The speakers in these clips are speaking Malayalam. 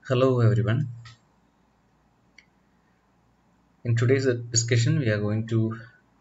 Hello everyone. In today's discussion, we are going to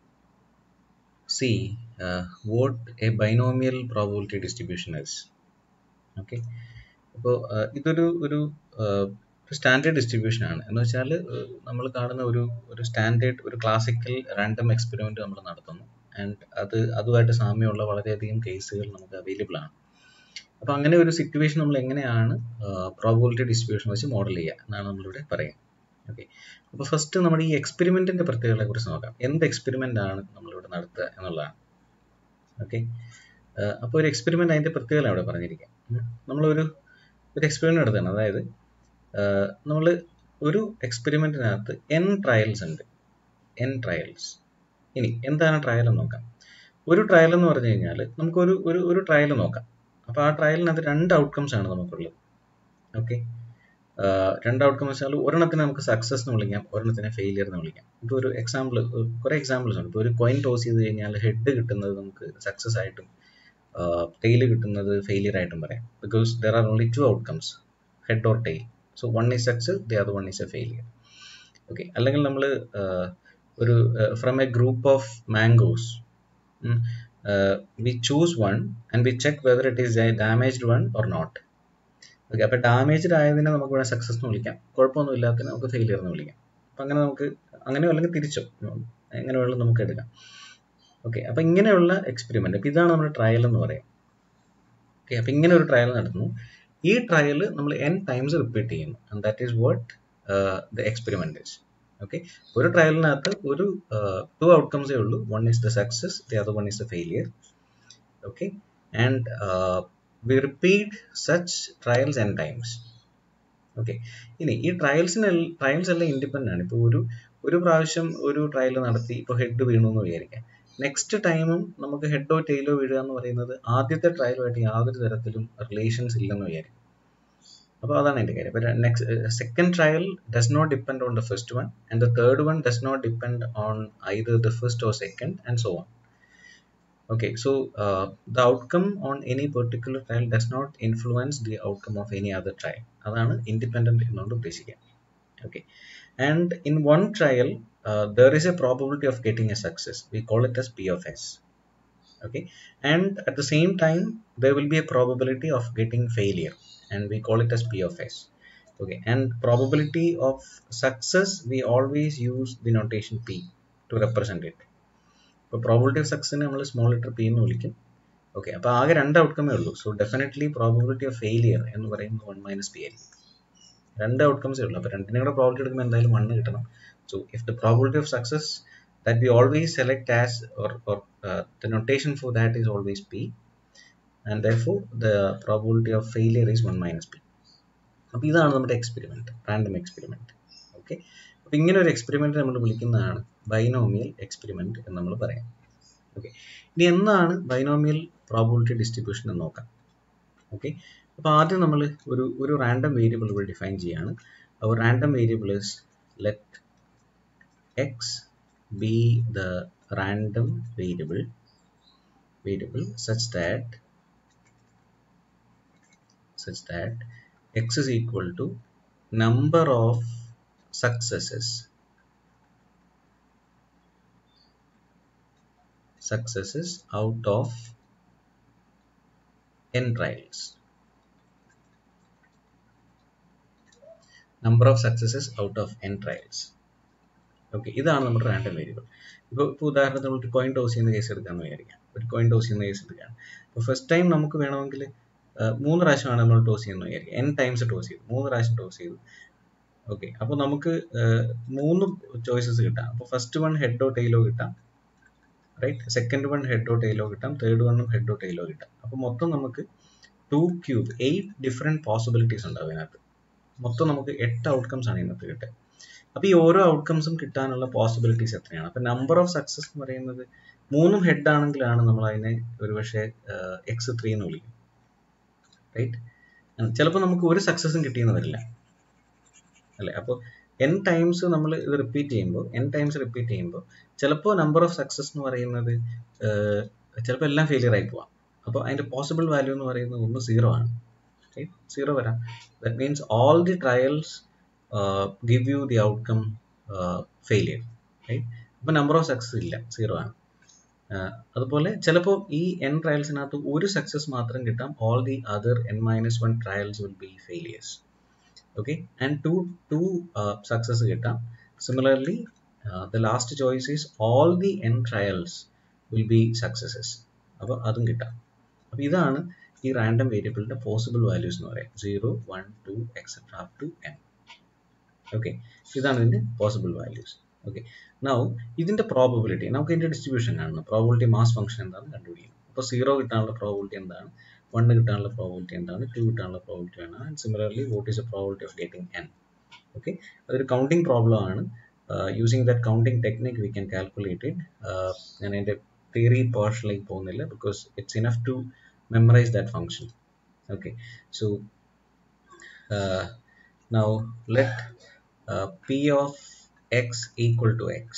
see uh, what a binomial probability distribution is. Okay. അപ്പോൾ ഇതൊരു ഒരു സ്റ്റാൻഡേർഡ് ഡിസ്ട്രിബ്യൂഷൻ ആണ് എന്ന് വെച്ചാൽ നമ്മൾ കാണുന്ന ഒരു ഒരു സ്റ്റാൻഡേർഡ് ഒരു ക്ലാസിക്കൽ റാൻഡം എക്സ്പെരിമെന്റ് നമ്മൾ നടത്തുന്നു ആൻഡ് അത് അതുമായിട്ട് സാമ്യമുള്ള വളരെയധികം കേസുകൾ നമുക്ക് അവൈലബിൾ ആണ് അപ്പോൾ അങ്ങനെ ഒരു സിറ്റുവേഷൻ നമ്മൾ എങ്ങനെയാണ് പ്രോബിലിറ്റി ഡിസ്ട്രിബ്യൂഷൻ വെച്ച് മോഡൽ ചെയ്യുക എന്നാണ് നമ്മളിവിടെ പറയുക ഓക്കെ അപ്പോൾ ഫസ്റ്റ് നമ്മുടെ ഈ എക്സ്പെരിമെന്റിന്റെ പ്രത്യേകതകളെ കുറിച്ച് നോക്കാം എന്ത് എക്സ്പെരിമെന്റ് ആണ് നമ്മളിവിടെ നടത്തുക എന്നുള്ളതാണ് ഓക്കെ അപ്പോൾ ഒരു എക്സ്പെരിമെന്റ് അതിന്റെ പ്രത്യേകത അവിടെ പറഞ്ഞിരിക്കാം നമ്മളൊരു ഒരു എക്സ്പെരിമെന്റ് നടത്തുകയാണ് അതായത് നമ്മൾ ഒരു എക്സ്പെരിമെന്റിനകത്ത് എൻ ട്രയൽസ് ഉണ്ട് എൻ ട്രയൽസ് ഇനി എന്താണ് ട്രയൽ എന്ന് നോക്കാം ഒരു ട്രയൽ എന്ന് പറഞ്ഞു കഴിഞ്ഞാൽ നമുക്കൊരു ഒരു ഒരു ട്രയൽ നോക്കാം അപ്പോൾ ആ ട്രയലിനകത്ത് രണ്ട് ഔട്ട്കംസ് ആണ് നമുക്കുള്ളത് ഓക്കെ രണ്ട് ഔട്ട്കം വെച്ചാൽ ഒരെണ്ണത്തിന് നമുക്ക് സക്സസ് എന്ന് വിളിക്കാം ഒരെണ്ണത്തിനെ ഫെയിലിയർ എന്ന് വിളിക്കാം ഇപ്പോൾ ഒരു എക്സാമ്പിൾ കുറേ എക്സാമ്പിൾസ് ഉണ്ട് ഇപ്പോൾ ഒരു കോയിൻ ടോസ് ചെയ്ത് കഴിഞ്ഞാൽ ഹെഡ് കിട്ടുന്നത് നമുക്ക് സക്സസ് ആയിട്ടും ടെയിൽ കിട്ടുന്നത് ഫെയിലിയർ ആയിട്ടും പറയാം because there are only two outcomes head or tail so one is success the other one is a failure okay അല്ലെങ്കിൽ നമ്മൾ ഒരു from a group of mangoes we choose one and we check whether it is a damaged one or not okay അപ്പോൾ ഡാമേജ്ഡ് ആയതിനെ നമുക്ക് ഇവിടെ സക്സസ് എന്ന് വിളിക്കാം കുഴപ്പമൊന്നും ഇല്ലാത്തതിനെ നമുക്ക് ഫെയിലിയർ എന്ന് വിളിക്കാം അപ്പം അങ്ങനെ നമുക്ക് അങ്ങനെ അല്ലെങ്കിൽ തിരിച്ചോ എങ്ങനെ വേണമെങ്കിലും നമുക്ക് എടുക്കാം ഓക്കെ അപ്പം ഇങ്ങനെയുള്ള എക്സ്പെരിമെന്റ് അപ്പം ഇതാണ് നമ്മുടെ ട്രയൽ എന്ന് പറയാം ഓക്കെ അപ്പം ഇങ്ങനെ ഒരു ട്രയൽ നടത്തുന്നു ഈ ട്രയൽ നമ്മൾ എൻ ടൈംസ് റിപ്പീറ്റ് ചെയ്യുന്നു and that is what the experiment is okay ഒരു ട്രയലിനകത്ത് ഒരു ടു ഔട്ട്കംസേ ഉള്ളൂ one is the success the other one is the failure okay and we repeat such trials n times okay ഇനി ഈ ട്രയൽസിന് ട്രയൽസ് എല്ലാം ഇൻഡിപെൻഡൻ്റ് ആണ് ഇപ്പോൾ ഒരു ഒരു പ്രാവശ്യം ഒരു ട്രയൽ നടത്തി ഇപ്പോൾ ഹെഡ് വീണു എന്ന് വിചാരിക്കാം നെക്സ്റ്റ് ടൈമും നമുക്ക് ഹെഡോ ടെയിലോ വീഴുക എന്ന് പറയുന്നത് ആദ്യത്തെ ട്രയലുമായിട്ട് യാതൊരു തരത്തിലും റിലേഷൻസ് ഇല്ലെന്ന് വിചാരിക്കും അപ്പോൾ അതാണ് എൻ്റെ കാര്യം അപ്പോൾ next second trial does not depend on the first one and the third one does not depend on either the first or second and so on okay so uh, the outcome on any particular trial does not influence the outcome of any other trial അതാണ് ഇൻഡിപെൻഡന്റ് എന്നുകൊണ്ട് ഉദ്ദേശിക്കുക okay and in one trial there is a probability of getting a success we call it as p of s okay and at the same time there will be a probability of getting failure and we call it as p of s okay and probability of success we always use the notation p to represent it ഇപ്പോൾ പ്രോബിലിറ്റി ഓഫ് സക്സസിനെ നമ്മൾ സ്മോൾ ലെറ്റർ പി എന്ന് വിളിക്കും ഓക്കെ അപ്പോൾ ആകെ രണ്ട് ഔട്ട്കമേ ഉള്ളൂ so definitely probability of failure എന്ന് പറയുന്നത് വൺ മൈനസ് പി ആയിരിക്കും രണ്ട് ഔട്ട്കംസേ ഉള്ളൂ അപ്പോൾ രണ്ടിനും കൂടെ പ്രോബിലിറ്റി എടുക്കുമ്പോൾ എന്തായാലും വണ്ണ് കിട്ടണം so if the probability of success that we always select as or or the notation for that is always p and there the probability of failure is one minus p അപ്പോൾ ഇതാണ് നമ്മുടെ എക്സ്പെരിമെൻറ്റ് റാൻഡം എക്സ്പെരിമെൻറ്റ് ഓക്കെ അപ്പോൾ ഇങ്ങനെ ഒരു എക്സ്പെരിമെൻറ്റ് നമ്മൾ വിളിക്കുന്നതാണ് ബൈനോമിയൽ എക്സ്പെരിമെൻറ്റ് എന്ന് നമ്മൾ പറയാം ഓക്കെ ഇനി എന്താണ് ബൈനോമിയൽ പ്രോബിലിറ്റി ഡിസ്ട്രിബ്യൂഷൻ എന്ന് നോക്കാം ഓക്കെ അപ്പോൾ ആദ്യം നമ്മൾ ഒരു ഒരു റാൻഡം വേരിയബിൾ ഇവിടെ ഡിഫൈൻ ചെയ്യാണ് our random variable is let X be the random variable variable such that such that x is equal to number of successes successes out of n trials number of successes out of n trials okay ഇതാണ് നമ്മുടെ റാൻഡം വേരിയബിൾ ഇപ്പോൾ ഇപ്പോൾ ഉദാഹരണത്തിന് നമ്മൾ കോയിൻ ടോസ് ചെയ്യുന്ന കേസ് എടുക്കാമെന്ന് വിചാരിക്കാം ഒരു കോയിൻ ടോസ് ചെയ്യുന്ന കേസ് എടുക്കുകയാണ് അപ്പോൾ ഫസ്റ്റ് ടൈം നമുക്ക് വേണമെങ്കിൽ മൂന്ന് പ്രാവശ്യമാണ് നമ്മൾ ടോസ് ചെയ്യുന്നത് വിചാരിക്കുക എൻ ടൈംസ് ടോസ് ചെയ്തു മൂന്ന് പ്രാവശ്യം ടോസ് ചെയ്തു ഓക്കെ അപ്പോൾ നമുക്ക് മൂന്ന് ചോയ്സസ് കിട്ടാം അപ്പോൾ ഫസ്റ്റ് വൺ ഹെഡോ ടെയിലോ കിട്ടാം റൈറ്റ് സെക്കൻഡ് വൺ ഹെഡോ ടെയിലോ കിട്ടാം തേർഡ് വണ്ണും ഹെഡോ ടെയിലോ കിട്ടാം അപ്പോൾ മൊത്തം നമുക്ക് two cube eight different possibilities ഉണ്ടാവും അതിനകത്ത് മൊത്തം നമുക്ക് എട്ട് ഔട്ട്കംസ് ആണ് ഇതിനകത്ത് കിട്ടുക അപ്പോൾ ഈ ഓരോ ഔട്ട്കംസും കിട്ടാനുള്ള പോസിബിലിറ്റീസ് എത്രയാണ് അപ്പോൾ നമ്പർ ഓഫ് സക്സസ് എന്ന് പറയുന്നത് മൂന്നും ഹെഡ് ആണെങ്കിലാണ് നമ്മൾ അതിനെ ഒരുപക്ഷെ എക്സ് ത്രീ എന്ന് വിളിക്കും റൈറ്റ് ചിലപ്പോൾ നമുക്ക് ഒരു സക്സസും കിട്ടിയെന്ന് വരില്ല അല്ലേ അപ്പോൾ എൻ ടൈംസ് നമ്മൾ ഇത് റിപ്പീറ്റ് ചെയ്യുമ്പോൾ എൻ ടൈംസ് റിപ്പീറ്റ് ചെയ്യുമ്പോൾ ചിലപ്പോൾ നമ്പർ ഓഫ് സക്സസ് എന്ന് പറയുന്നത് ചിലപ്പോൾ എല്ലാം ഫെയിലിയർ ആയി പോവാം അപ്പോൾ അതിൻ്റെ പോസിബിൾ വാല്യൂ എന്ന് പറയുന്നത് ഒന്ന് സീറോ ആണ് റൈറ്റ് സീറോ വരാം that means all the trials give you the outcome failure right അപ്പോൾ നമ്പർ ഓഫ് സക്സസ് ഇല്ല സീറോ ആണ് ആഹ് അതുപോലെ ചിലപ്പോൾ ഈ എൻ ട്രയൽസിനകത്ത് ഒരു സക്സസ് മാത്രം കിട്ടാം all the other n minus one trials will be failures okay and two two success കിട്ടാം similarly the last choice is all the n trials will be successes അപ്പോൾ അതും കിട്ടാം അപ്പോൾ ഇതാണ് ഈ റാൻഡം വേരിയബിളിൻ്റെ പോസിബിൾ വാല്യൂസ് എന്ന് പറയാം zero one two etcetera up to n okay ഇതാണ് ഇതിൻ്റെ പോസിബിൾ വാല്യൂസ് ഓക്കെ നൗ ഇതിൻ്റെ പ്രോബബിലിറ്റി നമുക്ക് ഇതിൻ്റെ ഡിസ്ട്രിബ്യൂഷൻ കാണണം പ്രോബിലിറ്റി മാസ് ഫംഗ്ഷൻ എന്താണെന്ന് കണ്ടുപിടിക്കണം അപ്പോൾ സീറോ കിട്ടാനുള്ള പ്രോബിലിറ്റി എന്താണ് വൺ കിട്ടാനുള്ള പ്രോബിലിറ്റി എന്താണ് ടു കിട്ടാനുള്ള പ്രോബിലിറ്റി ആണ് and similarly what is a probability of getting n okay അതൊരു കൗണ്ടിങ് പ്രോബ്ലം ആണ് using that counting technique we can calculate it ഞാൻ എൻ്റെ തിയറി പോർഷനിലേക്ക് പോകുന്നില്ല because it's enough to memorise that function okay so uh, now let uh, p of x equal to x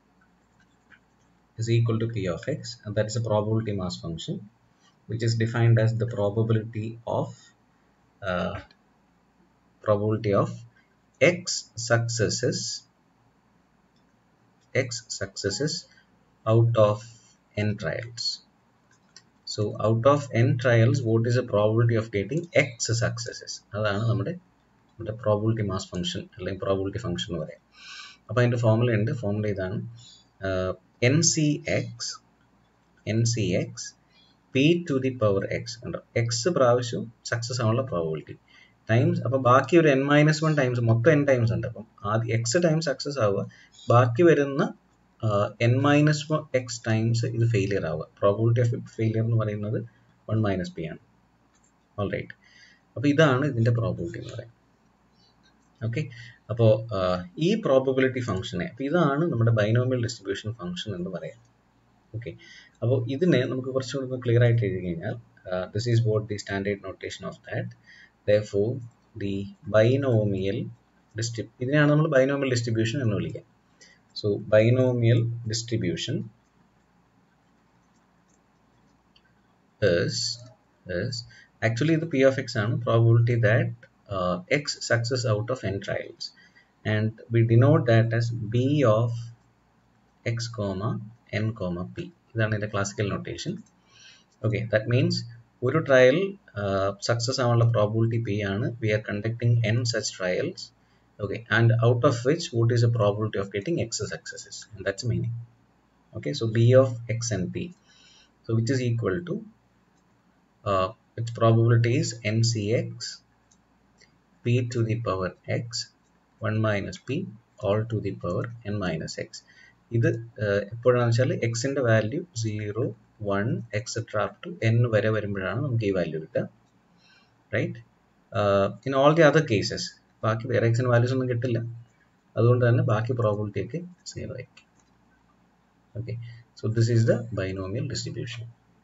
is equal to p of x and that is a probability mass function which is defined as the probability of uh, probability of x successes x successes out of n trials so out of n trials what is the probability of getting x successes അതാണ് നമ്മുടെ നമ്മുടെ പ്രോബിലിറ്റി മാസ് ഫംഗ്ഷൻ അല്ലെങ്കിൽ പ്രോബിലിറ്റി ഫംഗ്ഷൻ എന്ന് പറയാം അപ്പോൾ അതിൻ്റെ ഫോർമുല ഉണ്ട് ഫോർമുല ഇതാണ് n C x n C X p to the power x ഉണ്ടോ എക്സ് പ്രാവശ്യവും സക്സസ് ആവാനുള്ള പ്രോബിലിറ്റി ടൈംസ് അപ്പോൾ ബാക്കി ഒരു എൻ മൈനസ് വൺ ടൈംസ് മൊത്തം എൻ ടൈംസ് ഉണ്ട് അപ്പം ആദ്യം എക്സ് ടൈം സക്സസ് ആവുക ബാക്കി വരുന്ന എൻ മൈനസ് എക്സ് ടൈംസ് ഇത് ഫെയിലിയർ ആവുക പ്രോബിലിറ്റി ഓഫ് ഫെയിലിയർ എന്ന് പറയുന്നത് വൺ മൈനസ് പി ആണ് ഓൾ റൈറ്റ് അപ്പോൾ ഇതാണ് ഇതിൻ്റെ പ്രോബിലിറ്റി എന്ന് പറയുന്നത് ഓക്കെ അപ്പോൾ ഈ പ്രോബബിലിറ്റി ഫംഗ്ഷനെ അപ്പോൾ ഇതാണ് നമ്മുടെ ബൈനോമിയൽ ഡിസ്ട്രിബ്യൂഷൻ ഫംഗ്ഷൻ എന്ന് പറയാം ഓക്കെ അപ്പോൾ ഇതിനെ നമുക്ക് കുറച്ചുകൂടി ക്ലിയർ ആയിട്ട് എഴുതി കഴിഞ്ഞാൽ this is what the standard notation of that door the binomial distribution ഇതിനെയാണ് നമ്മൾ ബൈനോമിയൽ ഡിസ്ട്രിബ്യൂഷൻ എന്ന് വിളിക്കുക So binomial distribution is is actually the p of x ആണ് probability that uh, x success out of n trials and we denote that as b of x comma n comma p ഇതാണ് ഇതിൻ്റെ classical notation okay that means ഒരു ട്രയൽ സക്സസ് ആവാനുള്ള പ്രോബിലിറ്റി പി ആണ് we are conducting n such trials okay and out of which what is the probability of getting x successes and that's meaning okay so b of x and p so which is equal to uh, its probability is ncx p to the power x 1 minus p all to the power n minus x ഇത് എപ്പോഴാണെന്ന് വെച്ചാൽ എക്സിൻ്റെ value zero one etcetera up to n വരെ വരുമ്പോഴാണ് നമുക്ക് ഈ വാല്യൂ കിട്ടുക right in all the other cases ബാക്കി വേറെ എക്സിന് വാല്യൂസ് ഒന്നും കിട്ടില്ല അതുകൊണ്ട് തന്നെ ബാക്കി പ്രോബിലിറ്റി ഒക്കെ സീറോ ആയിരിക്കും okay so this is the binomial distribution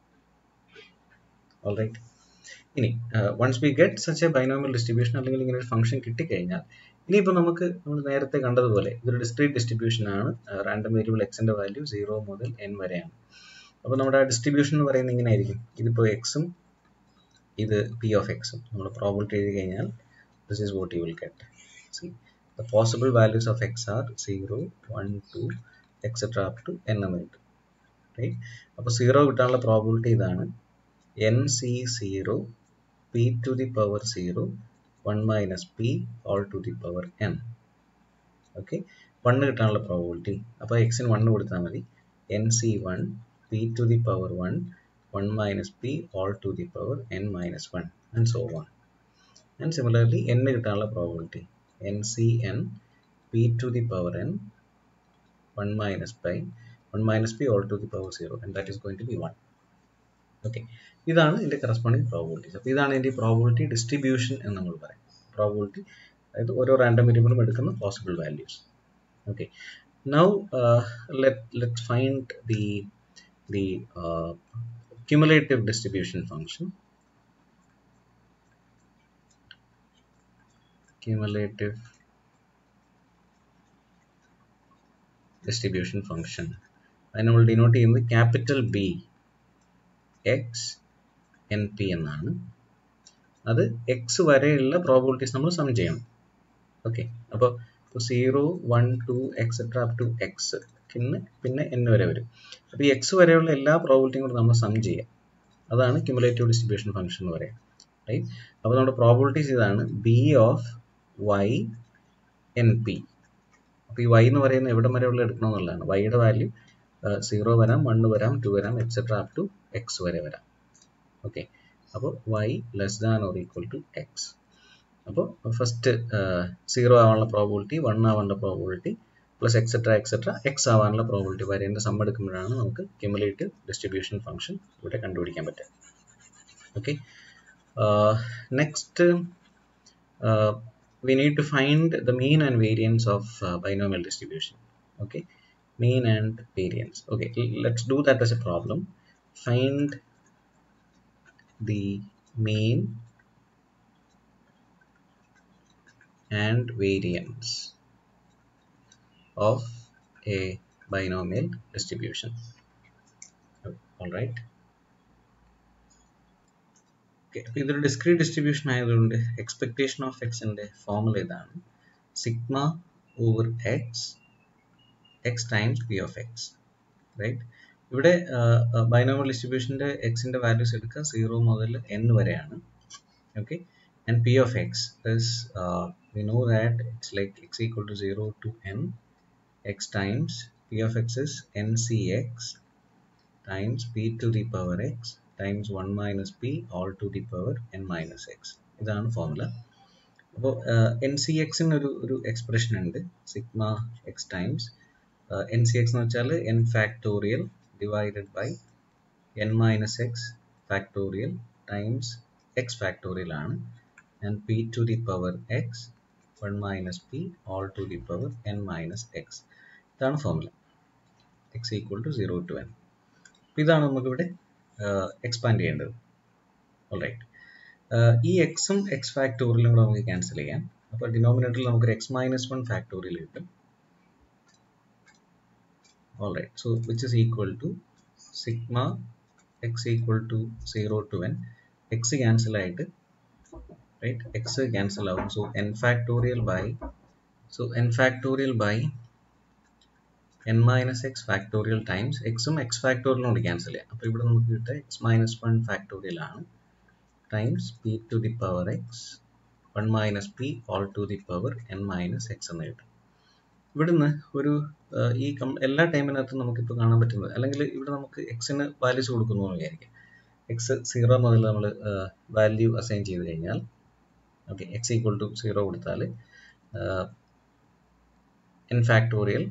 all right ഇനി once we get such a binomial distribution അല്ലെങ്കിൽ ഇങ്ങനെ ഒരു ഫംഗ്ഷൻ കിട്ടിക്കഴിഞ്ഞാൽ ഇനിയിപ്പോൾ നമുക്ക് നമ്മൾ നേരത്തെ കണ്ടതുപോലെ ഇതൊരു ഡിസ്ക്രീറ്റ് ഡിസ്ട്രിബ്യൂഷൻ ആണ് റാൻഡം വേരിയബിൾ എക്സിൻ്റെ വാല്യൂ സീറോ മുതൽ എൻ വരെയാണ് അപ്പോൾ നമ്മുടെ ആ ഡിസ്ട്രിബ്യൂഷൻ എന്ന് പറയുന്നത് ഇങ്ങനെ ആയിരിക്കും ഇതിപ്പോൾ എക്സും ഇത് പി ഓഫ് എക്സും നമ്മൾ പ്രോബിലിറ്റി എഴുതി കഴിഞ്ഞാൽ this is what you will get see the possible values of x are 0 1 2 etc up to n എന്ന് കിട്ടും റൈറ്റ് അപ്പോൾ സീറോ കിട്ടാനുള്ള പ്രോബിലിറ്റി ഇതാണ് n c zero p to the power zero one minus p whole to the power n okay one കിട്ടാനുള്ള പ്രോബിലിറ്റി അപ്പോൾ എക്സിന് വണ്ണ് കൊടുത്താൽ മതി n c one p to the power one one minus p whole to the power n minus one and so on and similarly n കിട്ടാനുള്ള probability ncn p to the power n 1 minus pi 1 minus p all to the power 0 and that is going to be 1 okay ഇതാണ് ഇതിൻ്റെ കറസ്പോണ്ടിങ് പ്രോബിലിറ്റീസ് അപ്പോൾ ഇതാണ് ഇതിൻ്റെ പ്രോബിലിറ്റി ഡിസ്ട്രിബ്യൂഷൻ എന്ന് നമ്മൾ പറയും പ്രോബിലിറ്റി അതായത് ഓരോ റാൻഡം വേരിയബിളും എടുക്കുന്ന possible values okay now let find the the cumulative distribution function cumulative distribution function അത് നമ്മൾ ഡിനോട്ട് ചെയ്യുന്നത് capital b x n p എന്നാണ് അത് എക്സ് വരെയുള്ള പ്രോബിലിറ്റീസ് നമ്മൾ സം ചെയ്യണം ഓക്കെ അപ്പോൾ ഇപ്പോൾ zero one two etcetera up to x പിന്നെ പിന്നെ എൻ വരെ വരും അപ്പോൾ ഈ എക്സ് വരെയുള്ള എല്ലാ പ്രോബിലിറ്റിയും കൂടെ നമ്മൾ സം ചെയ്യാം അതാണ് ക്യുമുലേറ്റീവ് ഡിസ്ട്രിബ്യൂഷൻ ഫംഗ്ഷൻ എന്ന് പറയാം റൈറ്റ് അപ്പോൾ നമ്മുടെ പ്രോബിലിറ്റീസ് ഇതാണ് b of Y n p അപ്പോൾ ഈ വൈ എന്ന് പറയുന്നത് എവിടെ വരെയുള്ള എടുക്കണമെന്നുള്ളതാണ് വൈയുടെ വാല്യൂ സീറോ വരാം വണ്ണ് വരാം ടു വരാം എക്സെട്ര അപ് ടു എക്സ് വരെ വരാം ഓക്കെ അപ്പോൾ y less than or equal to x അപ്പോൾ ഫസ്റ്റ് സീറോ ആവാനുള്ള പ്രോബിലിറ്റി വൺ ആവാനുള്ള probability plus etcetera etcetera x ആവാനുള്ള പ്രോബിലിറ്റി വരേണ്ട സം എടുക്കുമ്പോഴാണ് നമുക്ക് ക്യുമുലേറ്റീവ് ഡിസ്ട്രിബ്യൂഷൻ ഫംഗ്ഷൻ ഇവിടെ കണ്ടുപിടിക്കാൻ പറ്റുക okay next we need to find the mean and variance of uh, binomial distribution okay mean and variance okay let's do that as a problem find the mean and variance of a binomial distribution all right okay അപ്പോൾ ഇതൊരു ഡിസ്ക്രീറ്റ് ഡിസ്ട്രിബ്യൂഷൻ ആയതുകൊണ്ട് എക്സ്പെക്ടേഷൻ ഓഫ് എക്സിൻ്റെ ഫോമുല ഇതാണ് sigma over x x times p of x right ഇവിടെ ബൈനോമൽ ഡിസ്ട്രിബ്യൂഷൻ്റെ എക്സിൻ്റെ വാല്യൂസ് എടുക്കുക സീറോ മുതൽ എൻ വരെയാണ് okay and p of X is we know that it's like x equal to zero to n x times p of X is n C x times p to the power x times one minus p whole to the power n minus X ഇതാണ് ഫോമുല അപ്പോൾ എൻ സി എക്സിന് ഒരു ഒരു എക്സ്പ്രഷൻ ഉണ്ട് sigma x times n C x എന്ന് വെച്ചാൽ n factorial divided by n minus x factorial times x factorial ആണ് and p to the power X one minus p whole to the power n minus X ഇതാണ് formula x equal to zero to n ഇതാണ് നമുക്കിവിടെ എക്സ്പാൻഡ് ചെയ്യേണ്ടത് ഓൾറൈറ്റ് ഈ എക്സും എക്സ് ഫാക്ടോറിയലും കൂടെ നമുക്ക് ക്യാൻസൽ ചെയ്യാം അപ്പോൾ ഡിനോമിനേറ്ററിൽ നമുക്കൊരു എക്സ് മൈനസ് വൺ ഫാക്ടോറിയൽ കിട്ടും all right so which is equal to sigma x equal to zero to n x cancel ആയിട്ട് റൈറ്റ് എക്സ് ക്യാൻസൽ ആവും so n factorial by so n factorial by n minus x factorial times എക്സും എക്സ് ഫാക്ടോറിയലും കൂടി ക്യാൻസൽ ചെയ്യാം അപ്പോൾ ഇവിടെ നമുക്ക് കിട്ടുക എക്സ് മൈനസ് വൺ ഫാക്ടോറിയൽ ആണ് times p to the power X one minus p whole to the power n minus x എന്ന് കിട്ടും ഇവിടുന്ന് ഒരു ഈ കം എല്ലാ ടൈമിനകത്തും നമുക്കിപ്പോൾ കാണാൻ പറ്റുന്നത് അല്ലെങ്കിൽ ഇവിടെ നമുക്ക് എക്സിന് വാല്യൂസ് കൊടുക്കുന്നു എന്ന് വിചാരിക്കാം എക്സ് സീറോ മുതൽ നമ്മൾ വാല്യൂ അസൈൻ ചെയ്ത് കഴിഞ്ഞാൽ okay x equal to zero കൊടുത്താൽ n factorial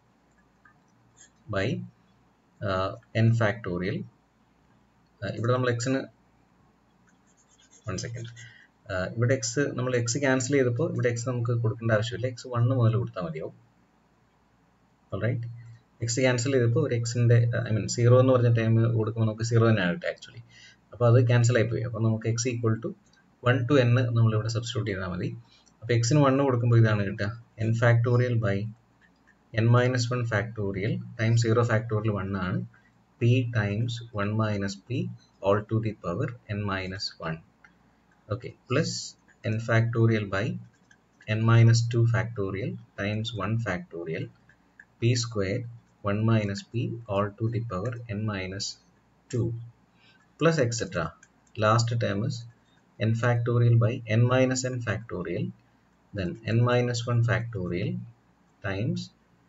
by n factorial ഇവിടെ നമ്മൾ എക്സിന് വൺ സെക്കൻഡ് ഇവിടെ എക്സ് നമ്മൾ എക്സ് ക്യാൻസൽ ചെയ്തപ്പോൾ ഇവിടെ എക്സ് നമുക്ക് കൊടുക്കേണ്ട ആവശ്യമില്ല എക്സ് വണ്ണ് മുതൽ കൊടുത്താൽ മതിയാവും റൈറ്റ് എക്സ് ക്യാൻസൽ ചെയ്തപ്പോൾ ഒരു എക്സിൻ്റെ ഐ മീൻ സീറോ എന്ന് പറഞ്ഞ ടൈം കൊടുക്കുമ്പോൾ നമുക്ക് സീറോ തന്നെയാണ് കിട്ടുക ആക്ച്വലി അപ്പോൾ അത് ക്യാൻസൽ ആയിപ്പോയി അപ്പോൾ നമുക്ക് x equal to one to n നമ്മളിവിടെ സബ്സ്റ്റിറ്റ്യൂട്ട് ചെയ്താൽ മതി അപ്പോൾ എക്സിന് വണ്ണ് കൊടുക്കുമ്പോൾ ഇതാണ് കിട്ടുക n factorial by n minus 1 factorial times 0 factorial 1 ആണ് p times 1 minus p all to the power n minus 1 okay plus n factorial by n minus 2 factorial times 1 factorial p square 1 minus p all to the power n minus 2 plus etc last term is n factorial by n minus n factorial then n minus 1 factorial times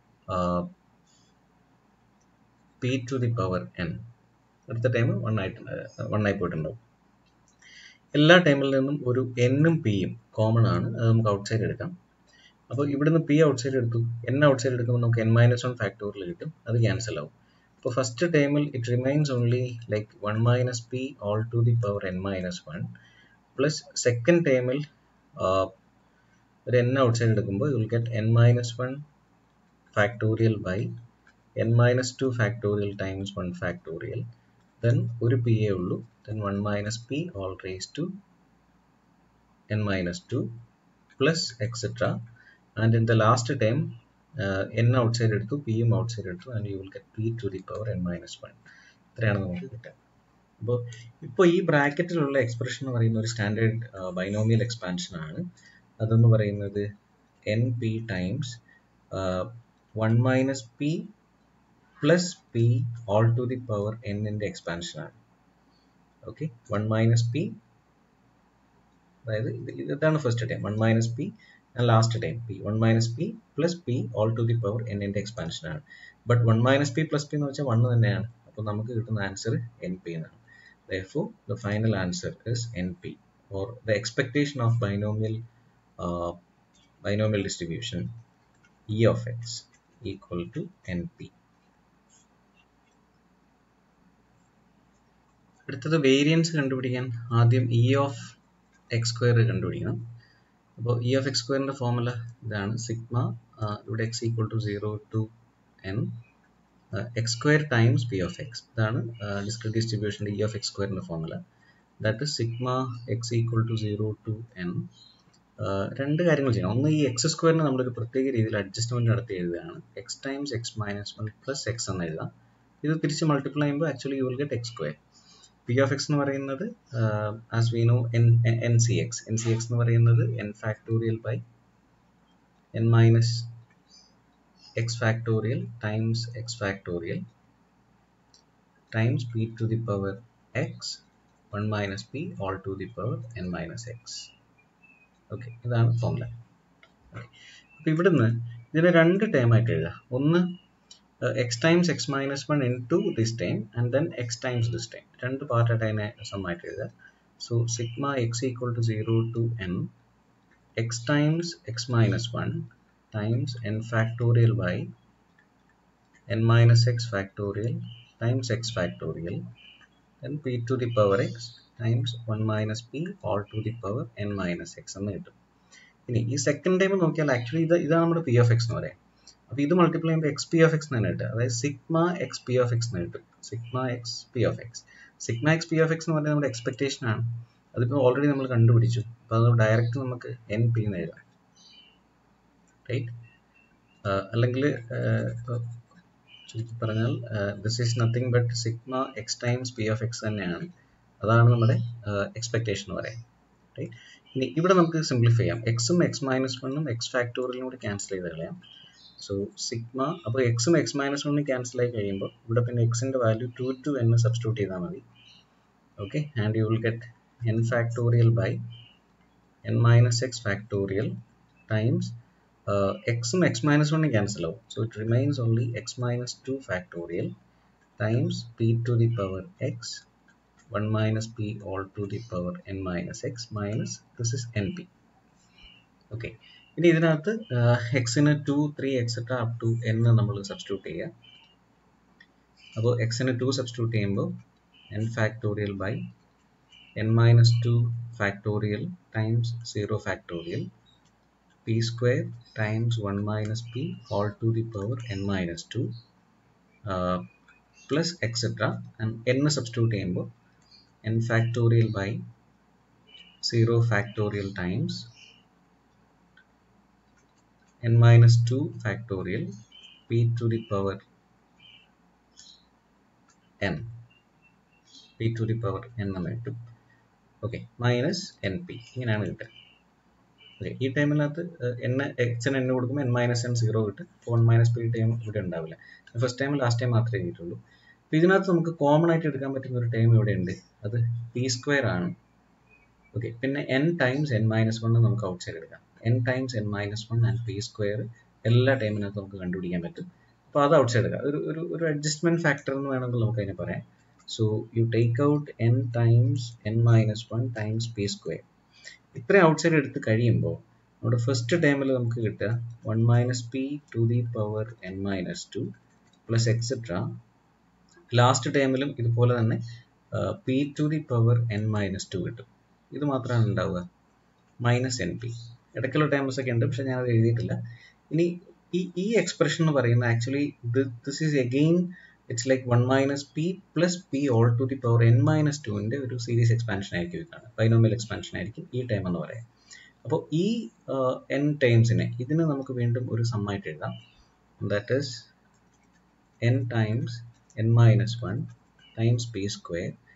p to the power n അടുത്ത ടൈം വൺ ആയിട്ട് വൺ ആയി പോയിട്ടുണ്ടാവും എല്ലാ ടൈമിൽ നിന്നും ഒരു എന്നും പിയും കോമൺ ആണ് അത് നമുക്ക് ഔട്ട് സൈഡ് എടുക്കാം അപ്പോൾ ഇവിടുന്ന് പി ഔട്ട് സൈഡ് എടുത്തു എൻ ഔട്ട് സൈഡ് എടുക്കുമ്പോൾ നമുക്ക് എൻ മൈനസ് വൺ ഫാക്ടോറിയൽ കിട്ടും അത് ക്യാൻസൽ ആവും അപ്പോൾ ഫസ്റ്റ് ടൈമിൽ it remains only like one minus p whole to the power n minus one plus second ടൈമിൽ ഒരു എൻ ഔട്ട് സൈഡ് എടുക്കുമ്പോൾ you will get n minus one factorial by n minus 2 factorial times 1 factorial then ഒരു p ഏ ഉള്ളൂ then 1 minus p all raised to n minus 2 plus etc and in the last time uh, n outside എടുത്തു p യും outside എടുത്തു and you will get p to the power n minus 1 ഇത്രയാണ് നമുക്ക് കിട്ടുക അപ്പോൾ ഇപ്പോൾ ഈ ബ്രാക്കറ്റിലുള്ള എക്സ്പ്രഷൻ എന്ന് പറയുന്ന ഒരു സ്റ്റാൻഡേർഡ് ബൈനോമിയൽ എക്സ്പാൻഷൻ ആണ് അതെന്ന് പറയുന്നത് n p times one minus p plus p whole to the power എന്നിൻ്റെ എക്സ്പാൻഷൻ ആണ് ഓക്കെ വൺ മൈനസ് പി അതായത് ഇത് ഇതാണ് first time one minus p last time p one minus p plus p whole to the power എന്നിൻ്റെ എക്സ്പാൻഷൻ ആണ് but one minus p plus p എന്ന് വെച്ചാൽ വൺ തന്നെയാണ് അപ്പോൾ നമുക്ക് കിട്ടുന്ന ആൻസർ എൻ പി എന്നാണ് therefore the final answer is np or the expectation of binomial uh, binomial distribution e of x equal to np അടുത്തത് വേരിയൻസ് കണ്ടുപിടിക്കാൻ ആദ്യം ഇ ഓഫ് എക്സ് സ്ക്വയർ കണ്ടുപിടിക്കണം അപ്പോൾ ഇ ഓഫ് എക്സ് സ്ക്വയറിൻ്റെ ഫോർമുല ഇതാണ് സിഗ്മ ഇവിടെ x equal to zero to n x square times p of x ഇതാണ് ഡിസ്ക്രിറ്റ് ഡിസ്ട്രിബ്യൂഷൻ്റെ ഇ ഓഫ് എക്സ് സ്ക്വയറിൻ്റെ formula that is sigma x equal to zero to n രണ്ട് കാര്യങ്ങൾ ചെയ്യണം ഒന്ന് ഈ എക്സ് സ്ക്വയറിന് നമ്മളൊരു പ്രത്യേക രീതിയിൽ അഡ്ജസ്റ്റ്മെൻറ്റ് നടത്തി എഴുതുകയാണ് x times x minus one plus x എന്ന് എഴുതാം ഇത് തിരിച്ച് മൾട്ടിപ്ലൈ ചെയ്യുമ്പോൾ actually you will get x square p of X എന്ന് പറയുന്നത് as we know n n C x n C x എന്ന് പറയുന്നത് n factorial by n minus x factorial times x factorial times p to the power x 1 minus p all to the power n minus x okay ഇതാണ് ഫോർമുല അപ്പോൾ ഇവിടുന്ന് ഇതിനെ രണ്ട് ടൈം ആയിട്ട് എഴുതാം ഒന്ന് x times x minus one into this time and then x times this time രണ്ട് പാർട്ടായിട്ട് അതിനെ സമ്മായിട്ട് എഴുതാം so sigma x equal to zero to n x times x minus one times n factorial by n minus x factorial times x factorial then p to the power x times 1 minus p all to the power n minus x എന്ന് കിട്ടും ഇനി ഈ സെക്കൻഡ് ടൈം നോക്കിയാൽ ആക്ച്വലി ഇത് ഇതാണ് നമ്മുടെ പി ഓഫ് എക്സ് എന്ന് പറയാം അപ്പോൾ ഇത് മൾട്ടിപ്ലൈ ചെയ്യുമ്പോൾ എക്സ് പി ഓഫ് എക്സ് തന്നെ കിട്ടുക അതായത് sigma x p of X എന്ന് കിട്ടും sigma x p of x sigma x p of X എന്ന് പറയുന്നത് നമ്മുടെ എക്സ്പെക്ടേഷൻ ആണ് അതിപ്പോൾ ഓൾറെഡി നമ്മൾ കണ്ടുപിടിച്ചു അപ്പോൾ അത് ഡയറക്റ്റ് നമുക്ക് എൻ പി എന്ന് എഴുതാം റൈറ്റ് അല്ലെങ്കിൽ ചുരുക്കി പറഞ്ഞാൽ this is nothing but sigma x times p of x തന്നെയാണ് അതാണ് നമ്മുടെ എക്സ്പെക്ടേഷൻ എന്ന് പറയാം റൈറ്റ് ഇനി ഇവിടെ നമുക്ക് സിംപ്ലിഫൈ ചെയ്യാം എക്സും എക്സ് മൈനസ് വണ്ണും എക്സ് ഫാക്ടോറിയലും കൂടി ക്യാൻസൽ ചെയ്ത് കളയാം സോ സിഗ്മ അപ്പോൾ എക്സും എക്സ് മൈനസ് വണ്ണും ക്യാൻസൽ ആയി കഴിയുമ്പോൾ ഇവിടെ പിന്നെ എക്സിൻ്റെ വാല്യൂ ടു ടു എന്ന് സബ്സ്റ്റിറ്റ്യൂട്ട് ചെയ്താൽ മതി okay and you will get n factorial by n minus x factorial times uh, x ഉം x minus 1 cancel out. So it remains only x minus 2 factorial times p to the power x 1 minus p all to the power n minus x minus this is np. Okay. ഇനി ഇതിനകത്ത് എക്സിന് two three etcetera up to എന്ന് നമ്മൾ സബ്സ്റ്റിറ്റ്യൂട്ട് ചെയ്യുക അപ്പോൾ എക്സിന് ടു സബ്സ്റ്റിറ്റ്യൂട്ട് ചെയ്യുമ്പോൾ n factorial by n minus two factorial times zero factorial p square times 1 minus p all to the power n minus 2 uh, plus etc and n substitute ചെയ്യുമ്പോൾ n factorial by 0 factorial times n minus 2 factorial p to the power n p to the power n എന്ന് കിട്ടും ഓക്കെ മൈനസ് എൻ പി ഇങ്ങനെയാണ് കിട്ടുക ഓക്കെ ഈ ടൈമിനകത്ത് എൻ എക്സിന് എൻ കൊടുക്കുമ്പോൾ എൻ മൈനസ് എൻ സീറോ കിട്ടും വൺ മൈനസ് പി ടൈം ഇവിടെ ഉണ്ടാവില്ല ഫസ്റ്റ് ടൈം ലാസ്റ്റ് ടൈം മാത്രമേ കിട്ടുള്ളൂ അപ്പോൾ ഇതിനകത്ത് നമുക്ക് കോമൺ ആയിട്ട് എടുക്കാൻ പറ്റുന്ന ഒരു ടൈം ഇവിടെ ഉണ്ട് അത് പി സ്ക്വയർ ആണ് ഓക്കെ പിന്നെ n times n minus one നമുക്ക് ഔട്ട് സൈഡ് എടുക്കാം n times n minus one and p square എല്ലാ ടൈമിനകത്ത് നമുക്ക് കണ്ടുപിടിക്കാൻ പറ്റും അപ്പോൾ അത് ഔട്ട് സൈഡ് എടുക്കാം ഒരു ഒരു ഒരു അഡ്ജസ്റ്റ്മെൻറ്റ് ഫാക്ടർ എന്ന് വേണമെങ്കിൽ നമുക്ക് അതിനെ പറയാം so you take out n times n minus one times p square ഇത്രയും ഔട്ട് സൈഡ് എടുത്ത് കഴിയുമ്പോൾ നമ്മുടെ ഫസ്റ്റ് ടൈമിൽ നമുക്ക് കിട്ടുക one minus p to the power n minus two plus etcetera last ടൈമിലും ഇതുപോലെ തന്നെ p to the power n minus two കിട്ടും ഇത് മാത്രമാണ് ഉണ്ടാവുക മൈനസ് എൻ പി ഇടയ്ക്കുള്ള ടൈംസ് ഒക്കെ ഉണ്ട് പക്ഷെ ഞാനത് എഴുതിയിട്ടില്ല ഇനി ഈ ഈ എക്സ്പ്രഷൻ എന്ന് പറയുന്നത് actually this is again it's like one minus p plus p whole to the power n minus ടുവിൻ്റെ ഒരു സീരീസ് എക്സ്പാൻഷൻ ആയിരിക്കും ഇതാണ് ബൈനോമിയൽ എക്സ്പാൻഷൻ ആയിരിക്കും ഈ ടൈം എന്ന് പറയാം അപ്പോൾ ഈ എൻ ടൈംസിനെ ഇതിന് നമുക്ക് വീണ്ടും ഒരു സമ്മായിട്ട് എഴുതാം that is n times n minus one times p square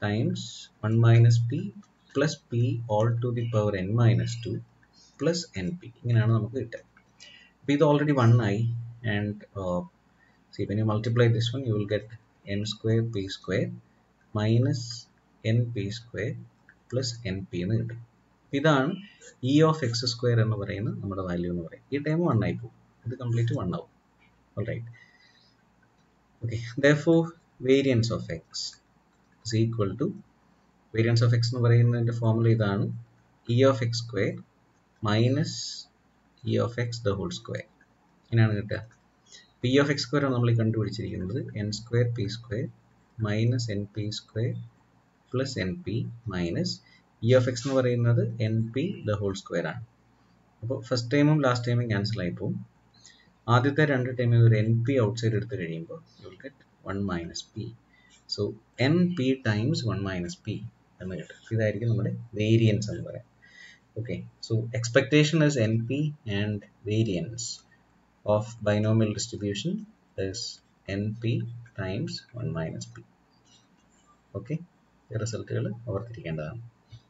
times one minus p plus p whole to the power n minus two plus n p ഇങ്ങനെയാണ് നമുക്ക് കിട്ടുക അപ്പോൾ ഇത് ഓൾറെഡി വൺ ആയി and see when you multiply this one you will get n square p square minus n p square plus n p എന്ന് കിട്ടും ഇതാണ് ഇ ഓഫ് എക്സ് സ്ക്വയർ എന്ന് പറയുന്ന നമ്മുടെ വാല്യൂ എന്ന് പറയും ഈ ടൈം വൺ ആയി പോകും ഇത് കംപ്ലീറ്റ് വൺ ആവും right okay though variance of X is equal to variance of X എന്ന് പറയുന്നതിൻ്റെ ഫോർമുല ഇതാണ് E of X square minus E of X the whole square ഇങ്ങനെയാണ് കിട്ടുക പി ഓഫ് എക്സ് സ്ക്വയർ ആണ് നമ്മൾ കണ്ടുപിടിച്ചിരിക്കുന്നത് n square p square minus n p square plus n p minus E of X എന്ന് പറയുന്നത് n p the whole square ആണ് അപ്പോൾ ഫസ്റ്റ് ടൈമും ലാസ്റ്റ് ടൈമും ക്യാൻസൽ ആയി പോകും ആദ്യത്തെ രണ്ട് ടൈമിൽ ഒരു എൻ പി ഔട്ട് സൈഡ് എടുത്ത് കഴിയുമ്പോൾ you will get one minus p so n p times one minus p എന്ന് കിട്ടും ഇതായിരിക്കും നമ്മുടെ വേരിയൻസ് എന്ന് പറയാം okay so expectation is np and variance of binomial distribution is np times 1 minus p okay റിസൾട്ടുകൾ ഓർത്തിരിക്കേണ്ടതാണ്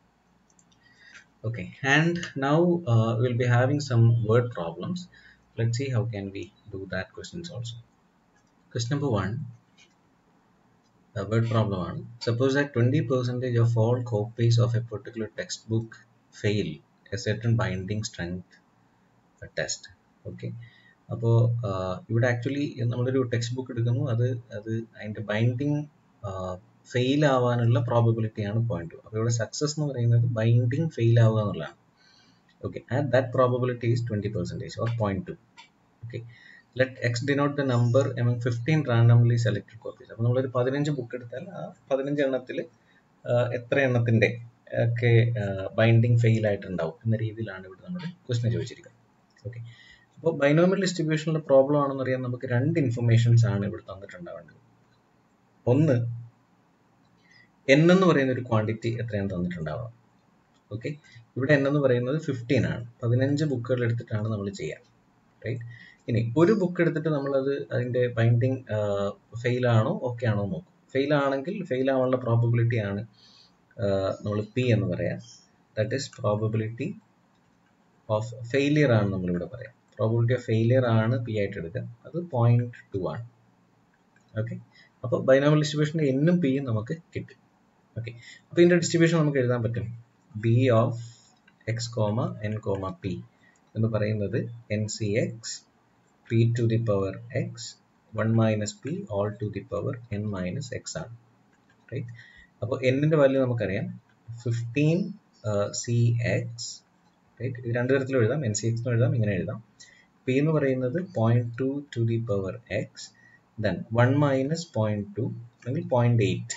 okay and now uh, we'll be having some word problems let's see how can we do that questions also question number one a word problem on suppose that 20 percentage of all copies of a particular textbook fail a certain binding strength test okay അപ്പോൾ ഇവിടെ ആക്ച്വലി നമ്മളൊരു ടെക്സ്റ്റ് ബുക്ക് എടുക്കുന്നു അത് അത് അതിൻ്റെ ബൈൻഡിങ് ഫെയിൽ ആവാനുള്ള പ്രോബബിലിറ്റിയാണ് പോയിന്റ് അപ്പോൾ ഇവിടെ സക്സസ് എന്ന് പറയുന്നത് ബൈൻഡിങ് ഫെയിൽ ആവുക എന്നുള്ളതാണ് okay and that probability is twenty percentage or point two okay let X denote the number among fifteen randomly selected copies അപ്പോൾ നമ്മളൊരു പതിനഞ്ച് ബുക്ക് എടുത്താൽ ആ പതിനഞ്ച് എണ്ണത്തിൽ എത്ര എണ്ണത്തിൻ്റെ ഒക്കെ ബൈൻഡിങ് ഫെയിൽ ആയിട്ടുണ്ടാവും എന്ന രീതിയിലാണ് ഇവിടെ നമ്മൾ ക്വസ്റ്റിനെ ചോദിച്ചിരിക്കുന്നത് ഓക്കെ അപ്പോൾ ബൈനോമിയൽ ഡിസ്ട്രിബ്യൂഷനിലെ പ്രോബ്ലം ആണെന്ന് അറിയാൻ നമുക്ക് രണ്ട് ഇൻഫർമേഷൻസ് ആണ് ഇവിടെ തന്നിട്ടുണ്ടാവേണ്ടത് ഒന്ന് എൻ എന്ന് പറയുന്ന ഒരു ക്വാണ്ടിറ്റി എത്രയാണ് തന്നിട്ടുണ്ടാവണം ഓക്കെ ഇവിടെ എൻ എന്ന് പറയുന്നത് ഫിഫ്റ്റീൻ ആണ് പതിനഞ്ച് ബുക്കുകൾ എടുത്തിട്ടാണ് നമ്മൾ ചെയ്യുക റൈറ്റ് ഇനി ഒരു ബുക്ക് എടുത്തിട്ട് നമ്മളത് അതിൻ്റെ ബൈൻഡിങ് ഫെയിൽ ആണോ ഓക്കെ ആണോ നോക്കും ഫെയിൽ ആണെങ്കിൽ ഫെയിൽ ആവാനുള്ള പ്രോബബിലിറ്റി ആണ് നമ്മൾ പി എന്ന് പറയാം that is probability of failure ആണ് നമ്മളിവിടെ പറയാം പ്രോബിലിറ്റി ഓഫ് ഫെയിലിയർ ആണ് പി ആയിട്ട് എടുക്കുക അത് പോയിന്റ് ടു ആണ് ഓക്കെ അപ്പോൾ ബൈനോമൽ ഡിസ്ട്രിബ്യൂഷൻ്റെ എന്നും പിയും നമുക്ക് കിട്ടും ഓക്കെ അപ്പോൾ ഇതിൻ്റെ ഡിസ്ട്രിബ്യൂഷൻ നമുക്ക് എഴുതാൻ പറ്റും B of X comma n comma p എന്ന് പറയുന്നത് n C X p to the power X one minus p whole to the power n minus X ആണ് റൈറ്റ് അപ്പോൾ എന്നിൻ്റെ വാല്യൂ നമുക്കറിയാം ഫിഫ്റ്റീൻ സി എക്സ് റൈറ്റ് ഇത് രണ്ട് തരത്തിലും എഴുതാം എൻ സി എക്സ് എഴുതാം ഇങ്ങനെ എഴുതാം പി എന്ന് പറയുന്നത് point two to the power X then one minus point two അല്ലെങ്കിൽ point eight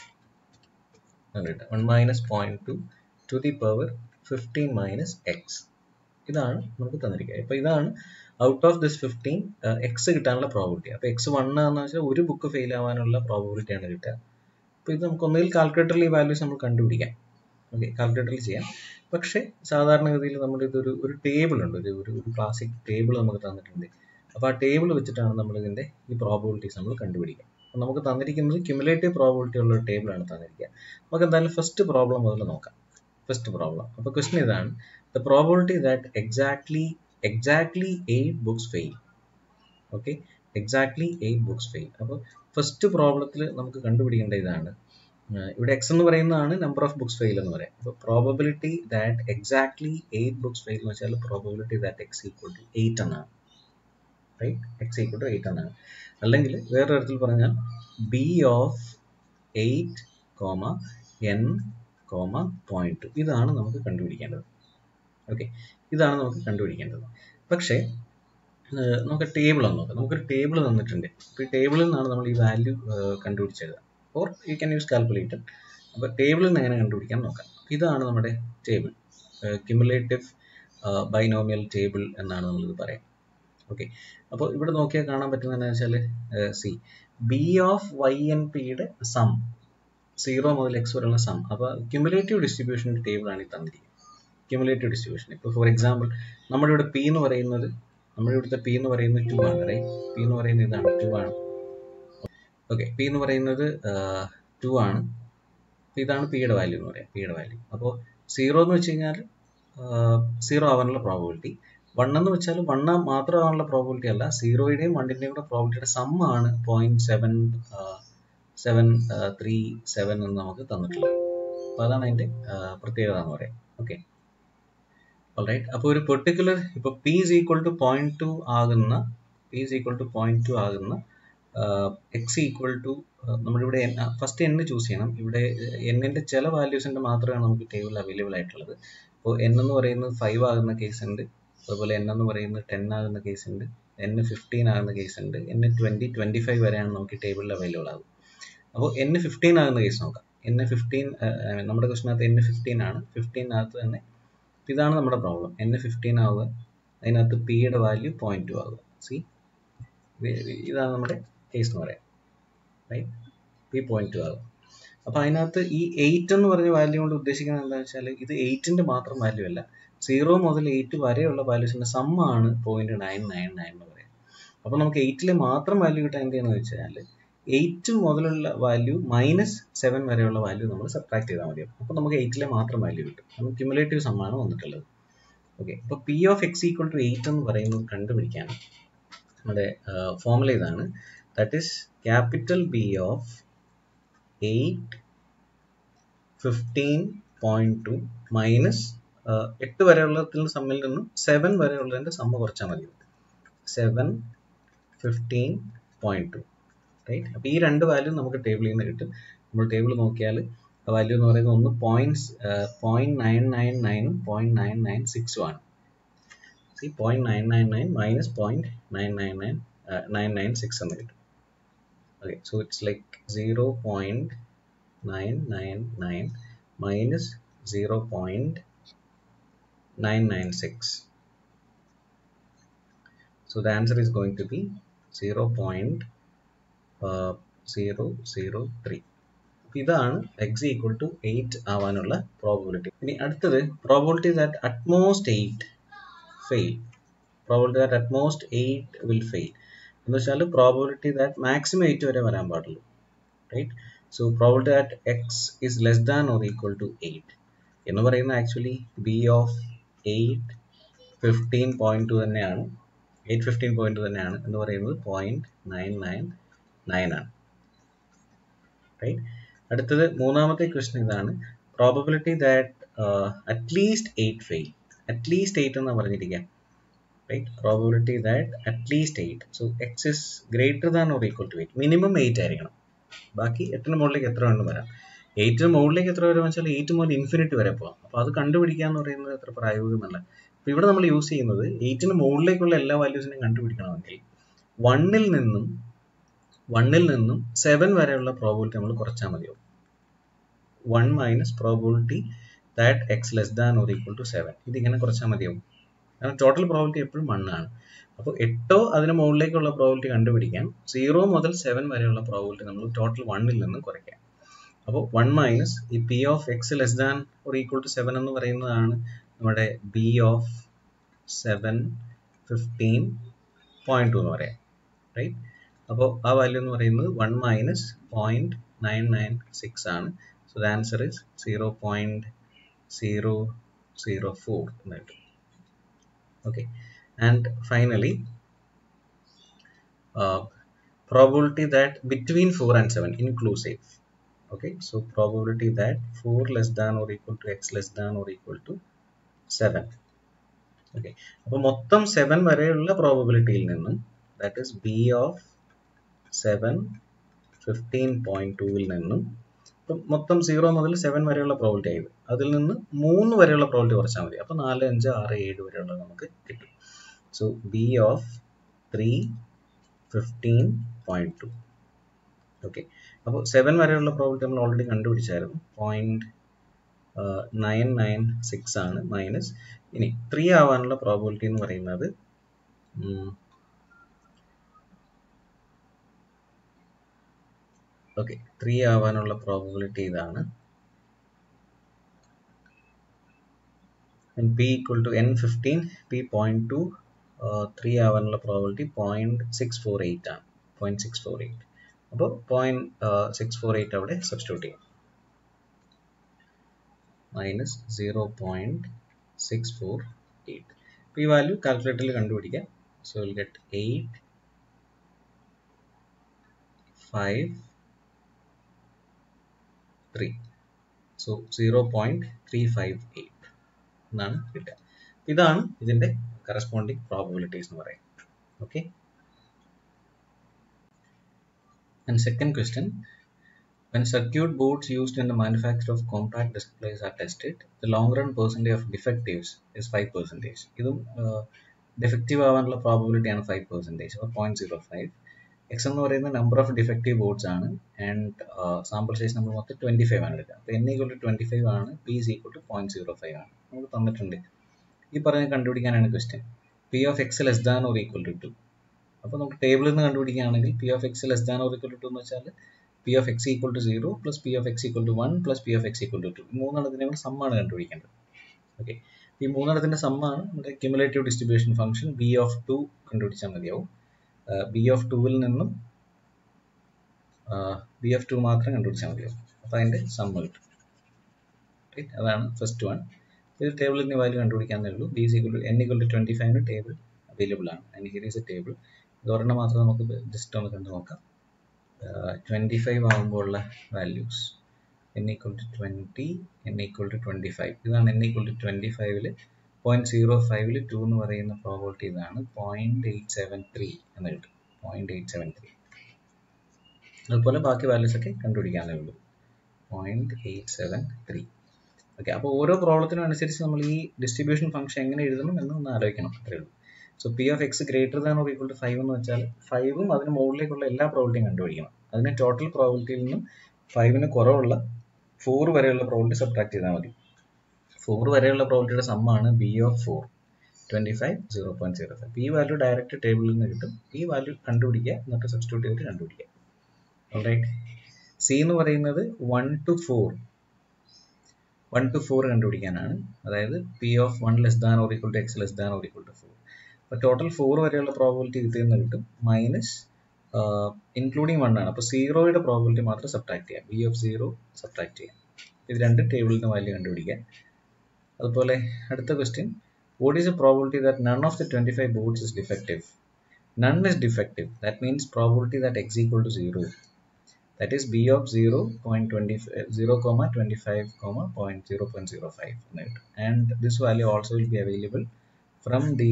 one minus point two to the power fifteen minus X ഇതാണ് നമുക്ക് തന്നിരിക്കുക അപ്പോൾ ഇതാണ് out of this fifteen X കിട്ടാനുള്ള പ്രോബിലിറ്റി അപ്പോൾ എക്സ് വൺ എന്ന് വെച്ചാൽ ഒരു ബുക്ക് ഫെയിൽ ആവാനുള്ള പ്രോബിലിറ്റിയാണ് കിട്ടുക അപ്പോൾ ഇത് നമുക്ക് ഒന്നുകിൽ കാൽക്കുലേറ്ററിൽ ഈ വാല്യൂസ് നമ്മൾ കണ്ടുപിടിക്കാം ഓക്കെ കാൽക്കുലേറ്ററിൽ ചെയ്യാം പക്ഷേ സാധാരണഗതിയിൽ നമ്മുടെ ഇതൊരു ഒരു ടേബിൾ ഉണ്ട് ഒരു ഒരു ഒരു ക്ലാസിക് ടേബിൾ നമുക്ക് തന്നിട്ടുണ്ട് അപ്പോൾ ആ ടേബിൾ വെച്ചിട്ടാണ് നമ്മൾ ഇതിൻ്റെ ഈ പ്രോബിലിറ്റീസ് നമ്മൾ കണ്ടുപിടിക്കുക അപ്പോൾ നമുക്ക് തന്നിരിക്കുന്നത് ക്യുമുലേറ്റീവ് പ്രോബിലിറ്റി ഉള്ള ഒരു ടേബിളാണ് തന്നിരിക്കുക നമുക്ക് എന്തായാലും ഫസ്റ്റ് പ്രോബ്ലം മുതൽ നോക്കാം ഫസ്റ്റ് പ്രോബ്ലം അപ്പോൾ ക്വസ്റ്റൻ ഇതാണ് the probability that exactly exactly eight books fail okay exactly eight books fail അപ്പോൾ ഫസ്റ്റ് പ്രോബ്ലത്തിൽ നമുക്ക് കണ്ടുപിടിക്കേണ്ട ഇതാണ് ഇവിടെ എക്സ് എന്ന് പറയുന്നതാണ് നമ്പർ ഓഫ് ബുക്സ് ഫെയിൽ എന്ന് പറയാം അപ്പോൾ probability that exactly eight books fail എന്ന് വെച്ചാൽ probability that X equal to eight എന്നാണ് right X equal to eight എന്നാണ് അല്ലെങ്കിൽ വേറെ തരത്തിൽ പറഞ്ഞാൽ B of eight comma n comma point two ഇതാണ് നമുക്ക് കണ്ടുപിടിക്കേണ്ടത് ഓക്കെ ഇതാണ് നമുക്ക് കണ്ടുപിടിക്കേണ്ടത് പക്ഷേ നമുക്ക് ടേബിൾ ഒന്ന് നോക്കാം നമുക്കൊരു ടേബിൾ തന്നിട്ടുണ്ട് അപ്പോൾ ഈ ടേബിളിൽ നിന്നാണ് നമ്മൾ ഈ വാല്യൂ കണ്ടുപിടിച്ചത് or you can use calculator അപ്പോൾ ടേബിളിൽ നിന്ന് എങ്ങനെ കണ്ടുപിടിക്കാൻ നോക്കാം ഇതാണ് നമ്മുടെ ടേബിൾ ക്യുമുലേറ്റീവ് ബൈനോമിയൽ ടേബിൾ എന്നാണ് നമ്മളിത് പറയാം ഓക്കെ അപ്പോൾ ഇവിടെ നോക്കിയാൽ കാണാൻ പറ്റുന്നതെന്ന് വെച്ചാൽ see B of Y n പിയുടെ സം സീറോ മുതൽ എക്സ് വരെയുള്ള സം അപ്പോൾ ക്യുമുലേറ്റീവ് ഡിസ്ട്രിബ്യൂഷൻ്റെ ടേബിളാണ് ഈ തന്നിരിക്കുന്നത് ക്യുമുലേറ്റീവ് ഡിസ്ട്രിബ്യൂഷൻ ഇപ്പോൾ ഫോർ എക്സാമ്പിൾ നമ്മുടെ ഇവിടെ പി എന്ന് പറയുന്നത് നമ്മുടെ ഇവിടുത്തെ പി എന്ന് പറയുന്നത് ടു ആണ് റൈറ്റ് പി എന്ന് പറയുന്നത് ഇതാണ് ടു ആണ് ഓക്കെ പി എന്ന് പറയുന്നത് ടു ആണ് അപ്പോൾ ഇതാണ് പിയുടെ വാല്യൂ എന്ന് പറയാം പിയുടെ വാല്യൂ അപ്പോൾ സീറോ എന്ന് വെച്ച് കഴിഞ്ഞാൽ സീറോ ആവാനുള്ള പ്രോബിലിറ്റി വൺ എന്ന് വെച്ചാൽ വൺ മാത്രം ആവാനുള്ള പ്രോബിലിറ്റി അല്ല സീറോയുടെയും വണ്ണിൻ്റെയും കൂടെ പ്രോബിലിറ്റിയുടെ സമ്മാണ് point seven seven three seven എന്ന് നമുക്ക് തന്നിട്ടുള്ളത് അപ്പോൾ അതാണ് അതിൻ്റെ പ്രത്യേകത എന്ന് പറയാം ഓക്കെ റൈറ്റ് അപ്പോൾ ഒരു പെർട്ടിക്കുലർ ഇപ്പോൾ p is equal to point two ആകുന്ന p is equal to point two ആകുന്ന എക്സ് ഈക്വൽ ടു നമ്മളിവിടെ ഫസ്റ്റ് എൻ ചൂസ് ചെയ്യണം ഇവിടെ എന്നിൻ്റെ ചില വാല്യൂസിൻ്റെ മാത്രമാണ് നമുക്ക് ടേബിൾ അവൈലബിൾ ആയിട്ടുള്ളത് അപ്പോൾ എൻ എന്ന് പറയുന്നത് ഫൈവ് ആകുന്ന കേസ് ഉണ്ട് അതുപോലെ എൻ എന്ന് പറയുന്നത് ടെൻ ആകുന്ന കേസ് ഉണ്ട് എൻ ഫിഫ്റ്റീൻ ആകുന്ന കേസ് ഉണ്ട് എൻ ട്വൻറ്റി ട്വൻറ്റി ഫൈവ് വരെയാണ് നമുക്ക് ടേബിളിൽ അവൈലബിൾ ആകും അപ്പോൾ എൻ ഫിഫ്റ്റീൻ ആകുന്ന കേസ് നോക്കാം എൻ ഫിഫ്റ്റീൻ നമ്മുടെ ക്വസ്റ്റിനകത്ത് എൻ ഫിഫ്റ്റീൻ ആണ് ഫിഫ്റ്റീനകത്ത് തന്നെ ഇതാണ് നമ്മുടെ പ്രോബ്ലം എൻ ഫിഫ്റ്റീൻ ആവുക അതിനകത്ത് പിയുടെ വാല്യൂ പോയിന്റ് ടു ആവുക സി ഇതാണ് നമ്മുടെ കേസ് എന്ന് പറയാം റൈറ്റ് പി പോയിന്റ് ടു ആകും അപ്പോൾ അതിനകത്ത് ഈ എയ്റ്റ് എന്ന് പറഞ്ഞ വാല്യൂ കൊണ്ട് ഉദ്ദേശിക്കുന്നത് എന്താണെന്ന് വെച്ചാൽ ഇത് എയ്റ്റിൻ്റെ മാത്രം വാല്യൂ അല്ല സീറോ മുതൽ എയ്റ്റ് വരെയുള്ള വാല്യൂസിൻ്റെ സമ്മാണ് പോയിന്റ് നയൻ നയൻ നയൻ എന്ന് പറയാം അപ്പോൾ നമുക്ക് എയ്റ്റിലെ മാത്രം വാല്യൂ കിട്ടാൻ എന്തെന്ന് വെച്ചാൽ എയ്റ്റ് മുതലുള്ള വാല്യൂ മൈനസ് സെവൻ വരെയുള്ള വാല്യൂ നമ്മൾ സബ്ട്രാക്ട് ചെയ്താൽ മതി അപ്പോൾ നമുക്ക് എയ്റ്റിലെ മാത്രം വാല്യൂ കിട്ടും നമുക്ക് ക്യുമുലേറ്റീവ് സമ്മാണ് വന്നിട്ടുള്ളത് ഓക്കെ അപ്പോൾ p of X equal to eight എന്ന് പറയുന്നത് കണ്ടുപിടിക്കാൻ നമ്മുടെ ഫോർമുല ഇതാണ് that is capital B of eight fifteen point two minus എട്ട് വരെയുള്ളതിൽ സമ്മിൽ നിന്നും സെവൻ വരെയുള്ളതിൻ്റെ സമ്മ കുറച്ചാൽ മതി seven fifteen point two right അപ്പോൾ ഈ രണ്ട് വാല്യൂ നമുക്ക് ടേബിളിൽ നിന്ന് കിട്ടും നമ്മൾ ടേബിൾ നോക്കിയാൽ വാല്യൂ എന്ന് പറയുന്നത് ഒന്ന് പോയിന്റ്സ് പോയിന്റ് നയൻ നയൻ നയനും പോയിന്റ് നയൻ നയൻ സിക്സും ആണ് see point nine nine nine minus point nine nine nine nine nine six എന്ന് കിട്ടും okay so it's like zero point nine nine nine minus zero point nine nine six So the answer is going to be 0.003. ഇതാണ് എക്സ് ഈക്വൽ ടു എയ്റ്റ് ആവാനുള്ള പ്രോബിലിറ്റി ഇനി അടുത്തത് probability that at most eight fail probability that at most eight will fail എന്ന് വെച്ചാൽ പ്രോബിലിറ്റി ദാറ്റ് മാക്സിമം എയ്റ്റ് വരെ വരാൻ പാടുള്ളൂ right so probability that X is less than or equal to eight എന്ന് പറയുന്നത് actually B of eight fifteen point two തന്നെയാണ് എയ്റ്റ് ഫിഫ്റ്റീൻ പോയിന്റ് തന്നെയാണ് എന്ന് പറയുന്നത് പോയിന്റ് നയൻ നയൻ നയൻ ആണ് റൈറ്റ് അടുത്തത് മൂന്നാമത്തെ ക്വസ്റ്റൻ ഇതാണ് probability that at least eight fail at least eight എന്ന് പറഞ്ഞിരിക്കുക right probability that at least eight so X is greater than or equal to eight minimum eight ആയിരിക്കണം ബാക്കി എട്ടിന് മുകളിലേക്ക് എത്ര വേണം വരാം എയ്റ്റിന് മുകളിലേക്ക് എത്ര വരെ വെച്ചാൽ എയ്റ്റ് മുതൽ ഇൻഫിനിറ്റ് വരെ പോകാം അപ്പോൾ അത് കണ്ടുപിടിക്കുക എന്ന് പറയുന്നത് അത്ര പ്രായോഗികമല്ല അപ്പോൾ ഇവിടെ നമ്മൾ യൂസ് ചെയ്യുന്നത് എയ്റ്റിന് മുകളിലേക്കുള്ള എല്ലാ വാല്യൂസിനെയും കണ്ടുപിടിക്കണമെങ്കിൽ വണ്ണിൽ നിന്നും വണ്ണിൽ നിന്നും സെവൻ വരെയുള്ള പ്രോബിലിറ്റി നമ്മൾ കുറച്ചാൽ മതിയാവും one minus probability that X less than or equal to seven ഇതിങ്ങനെ കുറച്ചാൽ മതിയാവും കാരണം ടോട്ടൽ പ്രോബിലിറ്റി എപ്പോഴും വൺ ആണ് അപ്പോൾ എട്ടോ അതിന് മുകളിലേക്കുള്ള പ്രോബിലിറ്റി കണ്ടുപിടിക്കാൻ സീറോ മുതൽ സെവൻ വരെയുള്ള പ്രോബിലിറ്റി നമ്മൾ ടോട്ടൽ വണ്ണിൽ നിന്ന് കുറയ്ക്കാം അപ്പോൾ വൺ മൈനസ് ഈ p of X less than or equal to seven എന്ന് പറയുന്നതാണ് നമ്മുടെ B of seven fifteen point two എന്ന് പറയാം റൈറ്റ് അപ്പോൾ ആ വാല്യൂ എന്ന് പറയുന്നത് one minus point nine nine six ആണ് so the answer is zero point zero zero four എന്ന് കിട്ടും okay and finally probability that between 4 and 7 inclusive okay so probability that 4 less than or equal to x less than or equal to 7 okay അപ്പോൾ മൊത്തം 7 വരെയുള്ള പ്രോബബിലിറ്റിയിൽ നിന്നും that is B of seven fifteen point ടൂവിൽ നിന്നും ഇപ്പം മൊത്തം സീറോ മുതൽ സെവൻ വരെയുള്ള പ്രോബിലിറ്റി ആയത് അതിൽ നിന്ന് മൂന്ന് വരെയുള്ള പ്രോബിലിറ്റി കുറച്ചാൽ മതി അപ്പോൾ നാല് അഞ്ച് ആറ് ഏഴ് വരെയുള്ളത് നമുക്ക് കിട്ടും so B of three fifteen point two okay അപ്പോൾ സെവൻ വരെയുള്ള പ്രോബിലിറ്റി നമ്മൾ ഓൾറെഡി കണ്ടുപിടിച്ചായിരുന്നു പോയിന്റ് നയൻ നയൻ സിക്സ് ആണ് മൈനസ് ഇനി ത്രീ ആവാനുള്ള പ്രോബിലിറ്റി എന്ന് പറയുന്നത് ഓക്കെ ത്രീ ആവാനുള്ള പ്രോബിലിറ്റി ഇതാണ് p equal to n fifteen p point two three ആവാനുള്ള probability point six four eight ആണ് പോയിന്റ് സിക്സ് ഫോർ എയ്റ്റ് അപ്പോൾ പോയിന്റ് സിക്സ് ഫോർ എയ്റ്റ് അവിടെ സബ്സ്റ്റിറ്റ്യൂട്ട് ചെയ്യും minus zero point six four eight അപ്പോൾ ഈ വാല്യൂ കാൽക്കുലേറ്ററിൽ കണ്ടുപിടിക്കാം so will get eight five three so zero point three five eight എന്നാണ് കിട്ടുക ഇതാണ് ഇതിൻ്റെ കറസ്പോണ്ടിങ് പ്രോബബിലിറ്റീസ് എന്ന് പറയുന്നത് okay and second question When circuit boards used in the manufacture of compact displays are tested, the long run percentage of defectives is 5%. ഇതും ഡിഫക്റ്റീവ് ആവാനുള്ള പ്രോബിലിറ്റി ആണ് ഫൈവ് പെർസെൻറ്റേജ് അപ്പോൾ പോയിന്റ് സീറോ ഫൈവ് എക്സ് എന്ന് പറയുന്ന നമ്പർ ഓഫ് ഡിഫക്റ്റീവ് ബോർഡ്സ് ആണ് ആൻഡ് സാമ്പിൾ സൈസ് നമ്മൾ മൊത്തം ട്വൻറ്റി ഫൈവ് ആണ് എടുക്കുക അപ്പോൾ n equal to twenty five ആണ് p is equal to point zero five ആണ് നമുക്ക് തന്നിട്ടുണ്ട് ഈ പറഞ്ഞ് കണ്ടുപിടിക്കാനാണ് question p of X less than or equal to two അപ്പോൾ നമുക്ക് ടേബിളിൽ നിന്ന് കണ്ടുപിടിക്കുകയാണെങ്കിൽ p of X less than or equal to two എന്ന് വെച്ചാൽ p of X equal to zero plus p of X equal to one plus p of X equal to two മൂന്നെണ്ണത്തിനെ കൂടെ സമ്മാണ് കണ്ടുപിടിക്കേണ്ടത് ഓക്കെ ഈ മൂന്നെണ്ണത്തിൻ്റെ സമ്മാണ് നമ്മുടെ cumulative distribution function B of two കണ്ടുപിടിച്ചാൽ മതിയാവും ബി ഓഫ് ടുവിൽ നിന്നും ബി ഓഫ് ടു മാത്രം കണ്ടുപിടിച്ചാൽ മതിയാവും അപ്പോൾ അതിൻ്റെ സമ്മ് കിട്ടും റൈറ്റ് അതാണ് ഫസ്റ്റ് വൺ ഇത് ടേബിളിൻ്റെ വാല്യൂ കണ്ടുപിടിക്കാന്നേ ഉള്ളൂ B equal to n equal to twenty ഫൈവിന് ടേബിൾ അവൈലബിൾ ആണ് and here is a table ഇതൊരെണ്ണം മാത്രം നമുക്ക് ജസ്റ്റ് ഒന്ന് കണ്ടു നോക്കാം ട്വൻറ്റി ഫൈവ് ആകുമ്പോഴുള്ള values n equal to twenty n equal to twenty five ഇതാണ് എൻ ഈക്വൽ ടു ട്വൻറ്റി ഫൈവിൽ പോയിൻറ്റ് സീറോ ഫൈവിൽ ടു എന്ന് പറയുന്ന പ്രോബിലിറ്റി ഇതാണ് പോയിൻറ്റ് എയ്റ്റ് സെവൻ ത്രീ എന്ന് കിട്ടും പോയിൻറ്റ് എയ്റ്റ് സെവൻ ത്രീ അതുപോലെ ബാക്കി വാല്യൂസ് ഒക്കെ കണ്ടുപിടിക്കാനേ ഉള്ളൂ point eight seven three okay അപ്പോൾ ഓരോ പ്രോബ്ലത്തിനും അനുസരിച്ച് നമ്മൾ ഈ ഡിസ്ട്രിബ്യൂഷൻ ഫംഗ്ഷൻ എങ്ങനെ എഴുതണം എന്ന് ഒന്ന് ആലോചിക്കണം അത്രേ ഉള്ളൂ so p of X greater than or equal to five എന്ന് വെച്ചാൽ ഫൈവും അതിന് മുകളിലേക്കുള്ള എല്ലാ പ്രോബിലിറ്റിയും കണ്ടുപിടിക്കണം അതിന് ടോട്ടൽ പ്രോബിലിറ്റിയിൽ നിന്നും ഫൈവിന് കുറവുള്ള ഫോർ വരെയുള്ള പ്രോബിലിറ്റി സബ്ട്രാക്ട് ചെയ്താൽ മതി ഫോർ വരെയുള്ള പ്രോബിലിറ്റിയുടെ സമ്മാണ് B of four twenty five zero point zero five ഈ വാല്യൂ ഡയറക്റ്റ് ടേബിളിൽ നിന്ന് കിട്ടും ഈ വാല്യൂ കണ്ടുപിടിക്കുക എന്നിട്ട് സബ്സ്റ്റിറ്റ്യൂട്ട് ചെയ്തിട്ട് കണ്ടുപിടിക്കുക ഓൾറൈറ്റ് സി എന്ന് പറയുന്നത് one two four one two four കണ്ടുപിടിക്കാനാണ് അതായത് p of one less than or equal to X less than or equal to four അപ്പോൾ ടോട്ടൽ ഫോർ വരെയുള്ള പ്രോബിലിറ്റി ഇതിൽ നിന്ന് കിട്ടും മൈനസ് ഇൻക്ലൂഡിങ് വൺ ആണ് അപ്പോൾ സീറോയുടെ പ്രോബിലിറ്റി മാത്രം സബ്ട്രാക്ട് ചെയ്യാം ബി ഓഫ് സീറോ സബ്ട്രാക്ട് ചെയ്യാം ഇത് രണ്ട് ടേബിളിൽ നിന്ന് വാല്യൂ കണ്ടുപിടിക്കാം അതുപോലെ അടുത്ത question what is a probability that none of the twenty five boards is defective none is defective that means probability that X equal to zero that is b of 0 0.20 0 comma 25 comma 0.0.05 and this value also will be available from the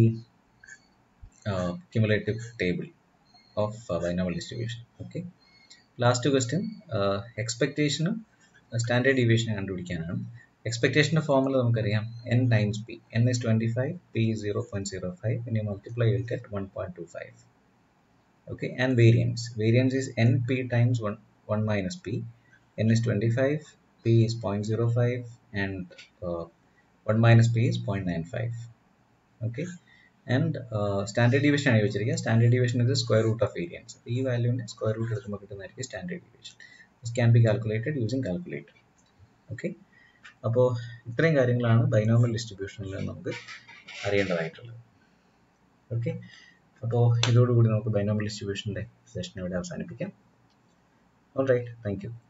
uh, cumulative table of uh, binomial distribution okay last question uh, expectation standard deviation കണ്ടുപിടിക്കാനാണ് എക്സ്പെക്ടേഷൻ്റെ ഫോമുല നമുക്കറിയാം N times P N is twenty five P zero point zero five ഇനി multiply will get one point two five okay and variance variance is np times 1 1 minus p n is 25 p is 0.05 and uh, 1 minus p is 0.95 okay and uh, standard deviation ആണ് ചോദിച്ചിരിക്കുക സ്റ്റാൻഡേർഡ് ഡീവിയേഷൻ ഇത് സ്ക്വയർ റൂട്ട് ഓഫ് വേരിയൻസ് ഈ വാല്യൂവിൻ്റെ സ്ക്വയർ റൂട്ട് എടുക്കുമ്പോൾ കിട്ടുന്നതായിരിക്കും standard deviation this can be calculated using calculator okay അപ്പോൾ ഇത്രയും കാര്യങ്ങളാണ് ബൈനോമൽ ഡിസ്ട്രിബ്യൂഷനിൽ നമുക്ക് അറിയേണ്ടതായിട്ടുള്ളത് ഓക്കെ അപ്പോൾ ഇതോടുകൂടി നമുക്ക് ബൈനോമൽ ഡിസ്ട്രിബ്യൂഷൻ്റെ സെഷൻ ഇവിടെ അവസാനിപ്പിക്കാം ഓൾ റൈറ്റ് താങ്ക് യു